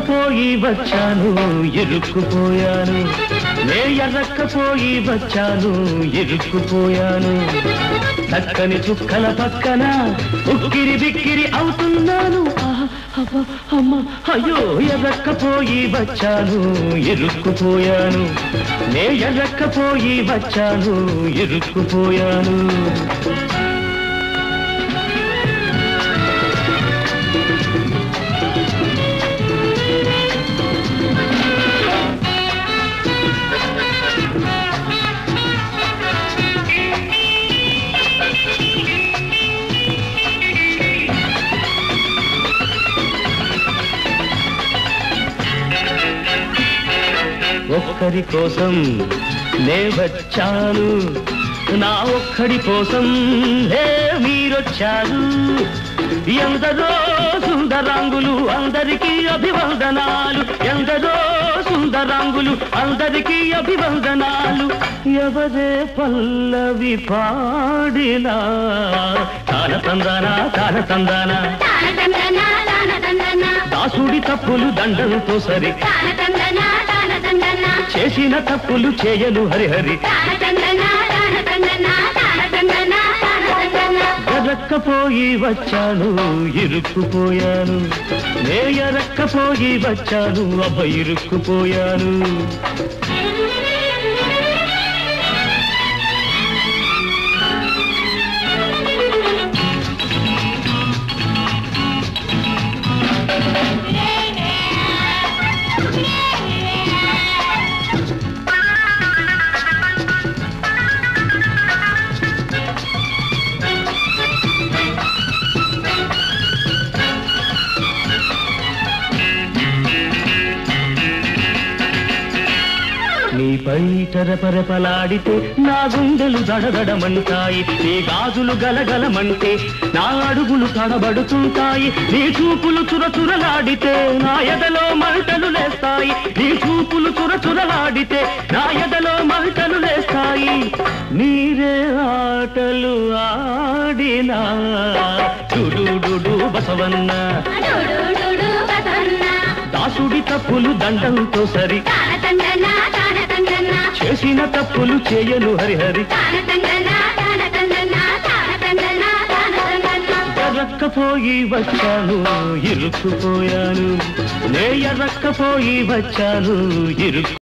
ఎర్రక్కపోయి వచ్చాను ఇరుక్కుపోయాను నే ఎర్రక్కపోయి వచ్చాను ఇరుక్కుపోయాను చక్కని చుక్కల పక్కన ఉక్కిరి బిక్కిరి అవుతున్నాను ఆహా, అబ్బా, అమ్మ అయ్యో ఎర్రక్కపోయి వచ్చాను ఇరుక్కుపోయాను నే ఎర్రక్కపోయి వచ్చాను ఇరుక్కుపోయాను ఒక్కరి కోసం నే వచ్చాను నా ఒక్కడి కోసం హే మీరొచ్చారు ఎందరో సుందరాంగులు అందరికీ అభివందనాలు ఎందరో సుందరాంగులు అందరికీ అభివందనాలు ఎవరే పల్లవి పాడినా తాన తందానా తాన తందానా తానతందన తానతందన దాసుడి తప్పులు దండంతో సరి తానతందన తానతందన చేసిన తప్పులు చేయను హరిహరి తానతందన తానతందన తానతందన తానతందన ఎరక్కపోయి వచ్చాను ఇరుక్కుపోయాను నే ఎరక్కపోయి వచ్చాను అబ్బ ఇరుక్కుపోయాను నీపై తెరపరపలాడితే నా గుండెలు దడదడమంటాయి నీ గాజులు గలగలమంటే నా అడుగులు తడబడుతుంటాయి నీ చూపులు చురచురలాడితే నా ఎదలో మంటలు లేస్తాయి నీ చూపులు చురచురలాడితే నా ఎదలో మంటలు లేస్తాయి నీరే ఆటలు ఆడినా డుడు బసవన్న డోడోడోడో బసవన్న దాసుడి తప్పులు దండంతో సరి తానతందన తానతందన చేసిన తప్పులు చేయను హరిహరి తానతందన తానతందన తానతందన తానతందన ఎర్రక్కపోయి వచ్చాను ఇరుక్కుపోయాను నే ఎర్రక్కపోయి వచ్చాను ఇరుక్కు